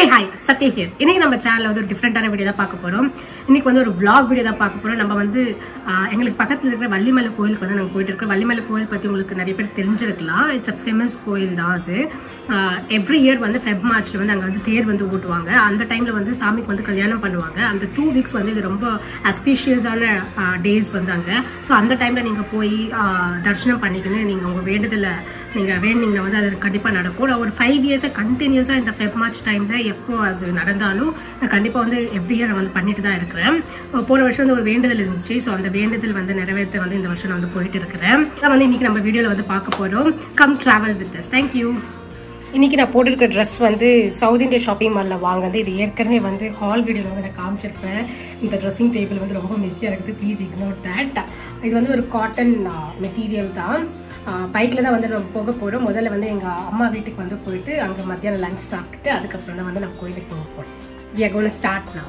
Hey hi சத்யேஷ் here. இன்னைக்கு நம்ம சேனல்ல வந்து ஒரு டிஃப்ரெண்டான வீடியோ தான் பார்க்க போறோம் இன்னைக்கு வந்து ஒரு vlog வீடியோ தான் பார்க்க போறோம் நம்ம வந்து ஆஹ், எங்களுக்கு பக்கத்துல இருக்கிற வள்ளிமலை கோயிலுக்கு வந்து நாங்கள் போயிட்டு இருக்கோம் வள்ளிமலை கோயில் பத்தி உங்களுக்கு நிறைய பேர் தெரிஞ்சிருக்கலாம் இட்ஸ் அ ஃபேமஸ் கோயில் தான் அது எவ்ரி இயர் வந்து ஃபெப் மார்ச்ல வந்து அங்கே வந்து தேர் வந்து ஓட்டுவாங்க அந்த டைம்ல வந்து சாமிக்கு வந்து கல்யாணம் பண்ணுவாங்க அந்த டூ வீக்ஸ் வந்து இது ரொம்ப அஸ்பீஷியஸான டேஸ் வந்து அங்கே ஸோ அந்த டைம்ல நீங்க போய் ஆஹ், தரிசனம் பண்ணிக்கின்னு நீங்க உங்க வேண்டுதலை நீங்க வேண்டிங்கன்னா வந்து அது கண்டிப்பா நடக்கும் நான் ஒரு ஃபைவ் இயர்ஸாக கண்டினியூஸாக இந்த ஃபெப் மார்ச் டைம்ல எப்போ அது நடந்தாலும் நான் கண்டிப்பா வந்து எவ்ரி இயர் வந்து பண்ணிட்டு தான் இருக்கிறேன் போன வருஷம் வந்து ஒரு வேண்டுதல் இருந்துச்சு ஸோ அந்த வேண்டுதல் வந்து நிறைவேற்ற வந்து இந்த வருஷம் நான் வந்து போயிட்டு இருக்கிறேன் அதான் வந்து இன்னைக்கு நம்ம வீடியோல வந்து பார்க்க போறோம் come travel with us thank you இன்னைக்கு நான் போட்டிருக்க ட்ரெஸ் வந்து சவுத் இந்தியா ஷாப்பிங் மாலில் வாங்குது இது ஏற்கனவே வந்து ஹால் வீடியோவில் வந்து நான் காமிச்சிருப்பேன் இந்த ட்ரெஸ்ஸிங் டேபிள் வந்து ரொம்ப மெஸ்ஸியாக இருக்குது ப்ளீஸ் இக்னோர் தட் இது வந்து ஒரு காட்டன் மெட்டீரியல் தான் பைக்கில் தான் வந்து நம்ம போக போகிறோம் முதல்ல வந்து எங்கள் அம்மா வீட்டுக்கு வந்து போயிட்டு அங்கே மத்தியானம் லஞ்ச் சாப்பிட்டுட்டு அதுக்கப்புறம் தான் வந்து நம்ம கோயிலுக்கு போக போகிறோம் we are gonna start now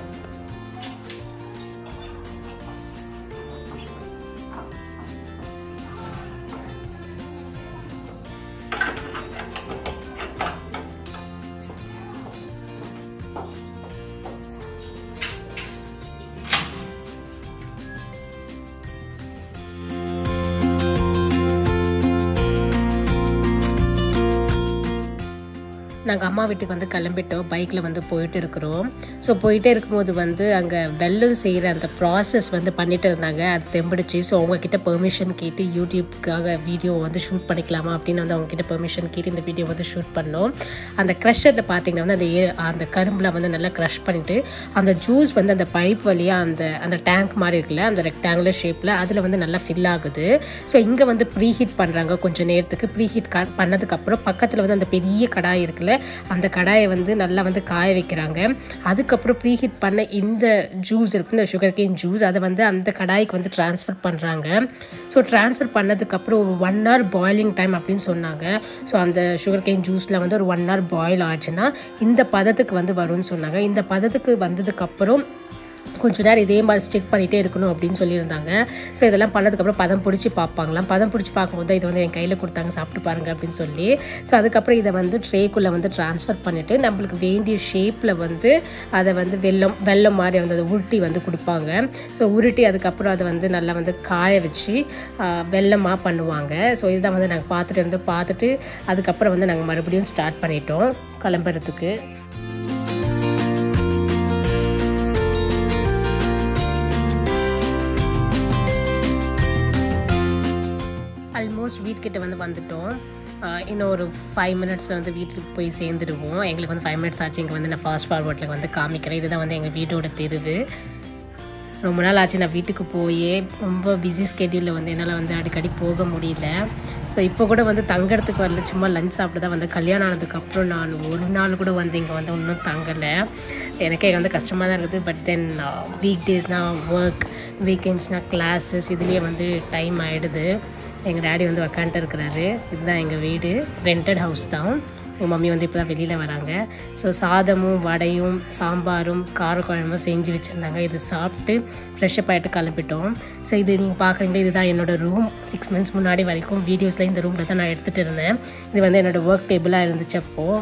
நாங்கள் அம்மா வீட்டுக்கு வந்து கிளம்பிட்டோம் பைக்கில் வந்து போயிட்டு இருக்கிறோம் ஸோ போயிட்டே இருக்கும்போது வந்து அங்கே வெல்லம் செய்கிற அந்த ப்ராசஸ் வந்து பண்ணிட்டு இருந்தாங்க அது தெம்பிடுச்சு ஸோ அவங்கக்கிட்ட பெர்மிஷன் கேட்டு யூடியூப்காக வீடியோ வந்து ஷூட் பண்ணிக்கலாமா அப்படின்னு வந்து அவங்கக்கிட்ட பெர்மிஷன் கேட்டு இந்த வீடியோ வந்து ஷூட் பண்ணோம் அந்த க்ரஷரில் பார்த்தீங்கன்னா வந்து அந்த ஏ அந்த கரும்பில் வந்து நல்லா க்ரஷ் பண்ணிவிட்டு அந்த ஜூஸ் வந்து அந்த பைப் வழியாக அந்த அந்த டேங்க் மாதிரி இருக்குல்ல அந்த ரெக்டாங்குலர் ஷேப்பில் அதில் வந்து நல்லா ஃபில் ஆகுது ஸோ இங்கே வந்து ப்ரீ ஹீட் பண்ணுறாங்க கொஞ்சம் நேரத்துக்கு ப்ரீ ஹீட் பண்ணதுக்கப்புறம் பக்கத்தில் வந்து அந்த பெரிய கடாய் இருக்குல்ல அந்த கடாயை வந்து நல்லா வந்து காய வைக்கிறாங்க அதுக்கப்புறம் ப்ரீ ஹீட் பண்ண இந்த ஜூஸ் இருக்குது இந்த சுகர் கேன் ஜூஸ் அதை வந்து அந்த கடாய்க்கு வந்து ட்ரான்ஸ்ஃபர் பண்ணுறாங்க ஸோ ட்ரான்ஸ்ஃபர் பண்ணதுக்கப்புறம் ஒரு ஒன் ஹவர் பாயிலிங் டைம் அப்படின்னு சொன்னாங்க ஸோ அந்த சுகர் கேன் ஜூஸில் வந்து ஒரு ஒன் ஹவர் பாயில் ஆச்சுன்னா இந்த பதத்துக்கு வந்து வரும்னு சொன்னாங்க இந்த பதத்துக்கு வந்ததுக்கப்புறம் கொஞ்ச நேரம் இதே மாதிரி ஸ்டிக் பண்ணிகிட்டே இருக்கணும் அப்படின்னு சொல்லியிருந்தாங்க ஸோ இதெல்லாம் பண்ணதுக்கப்புறம் பதம் பிடிச்சி பார்ப்பாங்களாம் பதம் பிடிச்சி பார்க்கும்போது இது வந்து என் கையில் கொடுத்தாங்க சாப்பிட்டு பாருங்க அப்படின்னு சொல்லி ஸோ அதுக்கப்புறம் இதை வந்து ட்ரேக்குள்ளே வந்து ட்ரான்ஸ்ஃபர் பண்ணிவிட்டு நம்மளுக்கு வேண்டிய ஷேப்பில் வந்து அதை வந்து வெள்ளம் வெள்ளம் மாதிரி வந்து அதை உருட்டி வந்து கொடுப்பாங்க ஸோ உருட்டி அதுக்கப்புறம் அதை வந்து நல்லா வந்து காய வச்சு ஆஹ், வெள்ளமாக பண்ணுவாங்க ஸோ இதுதான் வந்து நாங்கள் பார்த்துட்டு இருந்து பார்த்துட்டு அதுக்கப்புறம் வந்து நாங்கள் மறுபடியும் ஸ்டார்ட் பண்ணிட்டோம் கிளம்புறதுக்கு ஆல்மோஸ்ட் வீட்டுக்கிட்ட வந்து வந்துட்டோம் ஆஹ் இன்னும் ஒரு ஃபைவ் மினிட்ஸில் வந்து வீட்டுக்கு போய் சேர்ந்துடுவோம் எங்களுக்கு வந்து ஃபைவ் மினிட்ஸ் ஆச்சு இங்கே வந்து நான் ஃபாஸ்ட் ஃபார்வர்டில் வந்து காமிக்கிறேன் இதுதான் வந்து எங்கள் வீட்டோட தெருவு ரொம்ப நாள் ஆச்சு நான் வீட்டுக்கு போய் ரொம்ப பிஸி ஸ்கெடியூலில் வந்து என்னால் வந்து அடிக்கடி போக முடியல ஸோ இப்போ கூட வந்து தங்கறதுக்கு வரல சும்மா லஞ்ச் சாப்பிட்டு தான் வந்து கல்யாணம் ஆனதுக்கப்புறம் நான் ஒரு நாள் கூட வந்து இங்கே வந்து இன்னும் தங்கலை எனக்கே வந்து கஷ்டமாக தான் இருக்குது பட் தென் வீக் டேஸ்னால் ஒர்க் வீக்கெண்ட்ஸ்னால் கிளாஸஸ் இதுலேயே வந்து டைம் ஆகிடுது எங்கள் டேடி வந்து உக்காந்துட்டு இருக்கிறாரு இதுதான் எங்கள் வீடு ரெண்டட் ஹவுஸ் தான் எங்கள் மம்மி வந்து இப்போ தான் வெளியில் வராங்க ஸோ சாதமும் வடையும் சாம்பாரும் காரக்குழம்பும் செஞ்சு வச்சுருந்தாங்க இது சாப்பிட்டு ஃப்ரெஷ்அப் ஆகிட்டு கிளம்பிட்டோம் ஸோ இது நீங்கள் பார்க்குறீங்களா இதுதான் என்னோடய ரூம் சிக்ஸ் மந்த்ஸ் முன்னாடி வரைக்கும் வீடியோஸில் இந்த ரூமில் தான் நான் எடுத்துகிட்டு இருந்தேன் இது வந்து என்னோடய ஒர்க் டேபிளாக இருந்துச்சு அப்போது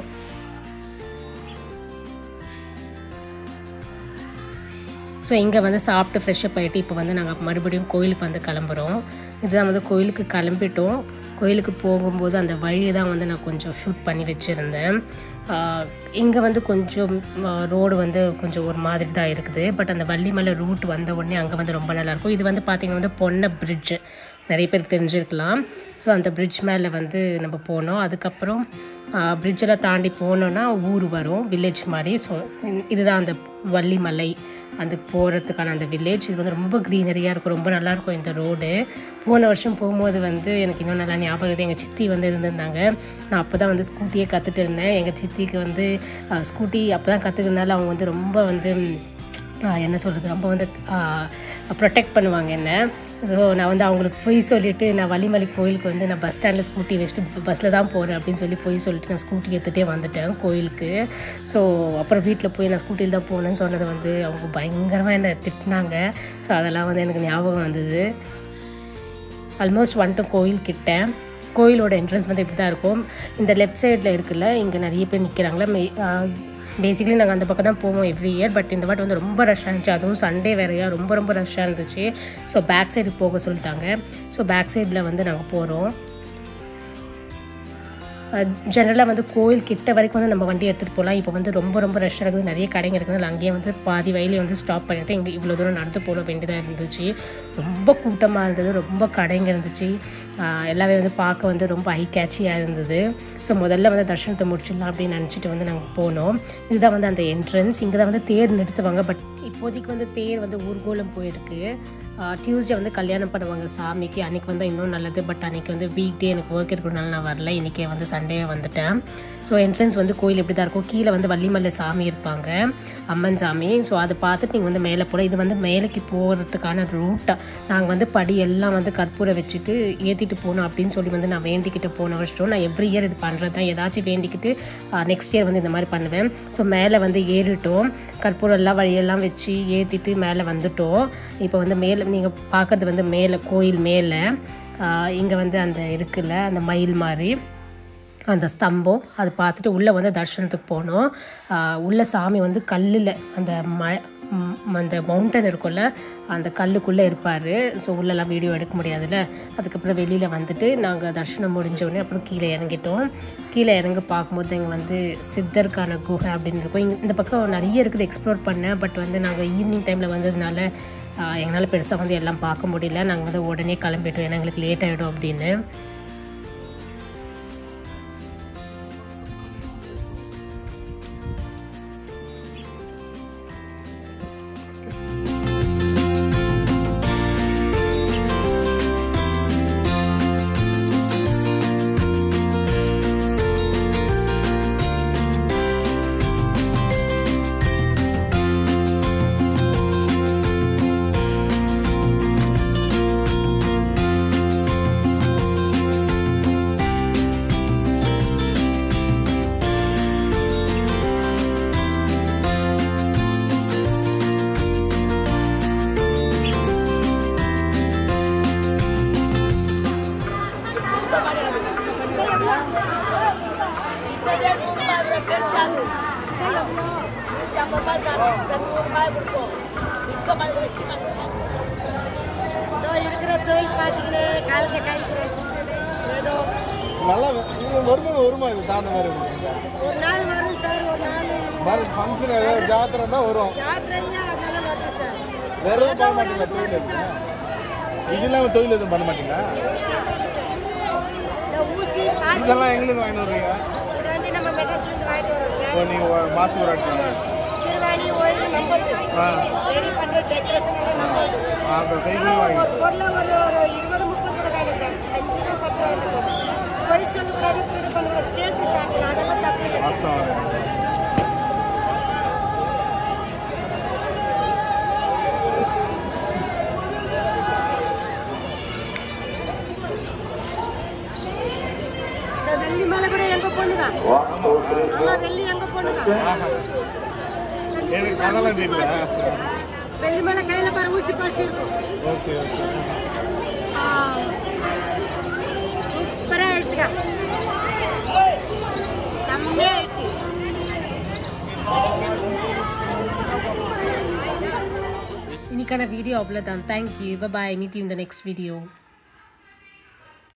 ஸோ இங்கே வந்து சாப்பிட்டு ஃப்ரெஷ்அப் ஆகிட்டு இப்போ வந்து நாங்கள் மறுபடியும் கோயிலுக்கு வந்து கிளம்புறோம் இதுதான் வந்து கோயிலுக்கு கிளம்பிட்டோம் கோயிலுக்கு போகும்போது அந்த வழி தான் வந்து நான் கொஞ்சம் ஷூட் பண்ணி வச்சுருந்தேன் இங்கே வந்து கொஞ்சம் ரோடு வந்து கொஞ்சம் ஒரு மாதிரி தான் இருக்குது பட் அந்த வள்ளிமலை ரூட் வந்த உடனே அங்கே வந்து ரொம்ப நல்லாயிருக்கும் இது வந்து பார்த்திங்கன்னா வந்து பொன்னை பிரிட்ஜு நிறைய பேருக்கு தெரிஞ்சிருக்கலாம் ஸோ அந்த பிரிட்ஜ் மேலே வந்து நம்ம போனோம் அதுக்கப்புறம் பிரிட்ஜெல்லாம் தாண்டி போனோன்னா ஊர் வரும் வில்லேஜ் மாதிரி ஸோ இதுதான் அந்த வள்ளிமலை அந்த போகிறதுக்கான அந்த வில்லேஜ் இது வந்து ரொம்ப க்ரீனரியாக இருக்கும் ரொம்ப நல்லாயிருக்கும் இந்த ரோடு போன வருஷம் போகும்போது வந்து எனக்கு இன்னும் நல்லா ஞாபகம் இருக்குது எங்கள் சித்தி வந்து இருந்திருந்தாங்க நான் அப்போ தான் வந்து ஸ்கூட்டியே கற்றுட்டு இருந்தேன் எங்கள் சித்திக்கு வந்து ஸ்கூட்டி அப்போ தான் கற்றுக்கிறதுனால அவங்க வந்து ரொம்ப வந்து ஆஹ் என்ன சொல்கிறது ரொம்ப வந்து ப்ரொடெக்ட் பண்ணுவாங்க என்ன ஸோ நான் வந்து அவங்களுக்கு பொய் சொல்லிவிட்டு நான் வள்ளிமலை கோயிலுக்கு வந்து நான் பஸ் ஸ்டாண்டில் ஸ்கூட்டி வச்சுட்டு பஸ்ஸில் தான் போகிறேன் அப்படின்னு சொல்லி பொய் சொல்லிட்டு நான் ஸ்கூட்டி எடுத்துகிட்டே வந்துட்டேன் கோயிலுக்கு ஸோ அப்புறம் வீட்டில் போய் நான் ஸ்கூட்டியில் தான் போனேன்னு சொன்னது வந்து அவங்க பயங்கரமாக என்னை திட்டினாங்க ஸோ அதெல்லாம் வந்து எனக்கு ஞாபகம் வந்தது ஆல்மோஸ்ட் வந்துட்டோம் கோயில் கிட்ட கோயிலோட என்ட்ரன்ஸ் வந்து இப்படி தான் இருக்கும் இந்த லெஃப்ட் சைடில் இருக்குல்ல இங்கே நிறைய பேர் நிற்கிறாங்களா பேசிக்கலி நாங்கள் அந்த பக்கம் தான் போவோம் எவ்ரி இயர் பட் இந்த வாட்டி வந்து ரொம்ப ரஷ்ஷாக இருந்துச்சு அதுவும் சண்டே வேறையா ரொம்ப ரொம்ப ரஷ்ஷாக இருந்துச்சு ஸோ பேக் சைடு போக சொல்லிட்டாங்க ஸோ பேக் சைடில் வந்து நாங்கள் போகிறோம் ஜென்ரலாக வந்து கோயில் கிட்ட வரைக்கும் வந்து நம்ம வண்டி எடுத்துகிட்டு போகலாம் இப்போ வந்து ரொம்ப ரொம்ப ரஷ்ஷாக இருக்குது நிறைய கடைங்க இருக்குது அங்கேயே வந்து பாதி வயலே வந்து ஸ்டாப் பண்ணிவிட்டு இங்கே இவ்வளோ தூரம் நடந்து போக வேண்டியதாக இருந்துச்சு ரொம்ப கூட்டமாக இருந்தது ரொம்ப கடைங்க இருந்துச்சு ஆஹ் எல்லாமே வந்து பார்க்க வந்து ரொம்ப ஐ கேட்சியாக இருந்தது ஸோ முதல்ல வந்து தர்ஷனத்தை முடிச்சிடலாம் அப்படின்னு நினச்சிட்டு வந்து நாங்கள் போனோம் இதுதான் வந்து அந்த என்ட்ரன்ஸ் இங்கே தான் வந்து தேர் நிறுத்துவாங்க பட் இப்போதைக்கு வந்து தேர் வந்து ஊர்கோலம் போயிருக்கு டியூஸ்டே வந்து கல்யாணம் பண்ணுவாங்க சாமிக்கு அன்றைக்கி வந்து இன்னும் நல்லது பட் அன்றைக்கி வந்து வீக் டே எனக்கு ஒர்க் இருக்கிறதுனால நான் வரல இன்றைக்கி வந்து சண்டே வந்துட்டேன் ஸோ என்ட்ரன்ஸ் வந்து கோயில் இப்படி தான் இருக்கும் கீழே வந்து வள்ளிமலை சாமி இருப்பாங்க அம்மன் சாமி ஸோ அதை பார்த்துட்டு நீங்கள் வந்து மேலே போகலாம் இது வந்து மேலேக்கு போகிறதுக்கான ரூட்டாக நாங்கள் வந்து படி எல்லாம் வந்து கற்பூரை வச்சுட்டு ஏற்றிட்டு போகணும் அப்படின்னு சொல்லி வந்து நான் வேண்டிக்கிட்டு போன வருஷம் நான் எவ்ரி இயர் இது பண்ணுறது தான் ஏதாச்சும் வேண்டிக்கிட்டு நெக்ஸ்ட் இயர் வந்து இந்த மாதிரி பண்ணுவேன் ஸோ மேலே வந்து ஏறிட்டோம் கற்பூரம் எல்லாம் வழியெல்லாம் வச்சு ஏற்றிட்டு மேலே வந்துட்டோம் இப்போ வந்து மேலே நீங்கள் பார்க்குறது வந்து மேலே கோயில் மேலே இங்கே வந்து அந்த இருக்குல்ல அந்த மயில் மாதிரி அந்த ஸ்தம்பம் அதை பார்த்துட்டு உள்ளே வந்து தர்ஷனத்துக்கு போனோம் ஆஹ் உள்ள சாமி வந்து கல்லில் அந்த ம ம், அந்த மவுண்டன் இருக்கும்ல அந்த கல்லுக்குள்ளே இருப்பார் ஸோ உள்ளெல்லாம் வீடியோ எடுக்க முடியாதுல்ல அதுக்கப்புறம் வெளியில் வந்துட்டு நாங்கள் தர்ஷனம் முடிஞ்ச உடனே அப்புறம் கீழே இறங்கிட்டோம் கீழே இறங்க பார்க்கும்போது இங்கே வந்து சித்தருக்கான குகை அப்படின்னு இருக்கும் இங்க- இந்த பக்கம் நிறைய இருக்குது எக்ஸ்ப்ளோர் பண்ணேன் பட் வந்து நாங்கள் ஈவினிங் டைமில் வந்ததுனால ஆஹ் எங்களால் பெருசாக வந்து எல்லாம் பார்க்க முடியல நாங்கள் வந்து உடனே கிளம்பிட்டோம் ஏன்னா எங்களுக்கு லேட் ஆகிடும் அப்படின்னு இதோ இருக்கிற தொழில் பார்த்துக்கினே காலத்தை கழிக்கிறோம் ஏதோ நல்லா இது வருமா வருமா இது தாண்ட மாதிரி இருக்குங்க ஒரு நாள் வரும் சார் ஒரு நாள் மாதிரி ஃபங்க்ஷன் ஏதாவது ஜாத்திரை தான் வரும் யாத்திரையா அதெல்லாம் வருது சார் வெறும் பண்ண மாட்டீங்களா தொழில் எதுவும் இது இல்லாமல் தொழில் எதுவும் பண்ண மாட்டீங்களா இந்த ஊசி பாசி இதெல்லாம் எங்களுக்கு வாங்கிட்டு வருவீங்க இது வந்து நம்ம மெட்ராஸ்லேருந்து வாங்கிட்டு வரோம் சார் இப்போ நீங்கள் மாதத்துக்கு ஒரு இடத்துல திருவாணி ஓய்வு நம்பது ஆ ரெடி பண்ணுற டெக்கரேஷன் எல்லாம் நம்பது அந்த சைக்கிள் வாங்கி ஒரு பொருளை ஒரு ஒரு இருபது முப்பது கூட வேணும் சார் அஞ்சு ரூபா பத்து ரூபா இருக்கும் பொய் சொல்லக்கூடாது திருடு பண்ணக்கூடாது கேட்டு சாப்பிடலாம் அதெல்லாம் தப்பு இல்லை சார் மாதம் இந்த வெள்ளி மலை கூட எங்க பொண்ணுதான் ஆமா வெள்ளி எங்க பொண்ணுதான் எனக்கு அதெல்லாம் தெரியல வெள்ளி மலை கையில பாரு ஊசி பாசி இருக்கும் ஓகே ஓகே ஆ. சூப்பரா ஆயிடுச்சுக்கா செம்மையா ஆயிடுச்சு இன்னைக்கான வீடியோ அவ்வளோதான் தேங்க்யூ பாய் மீட் யூ இந்த நெக்ஸ்ட் வீடியோ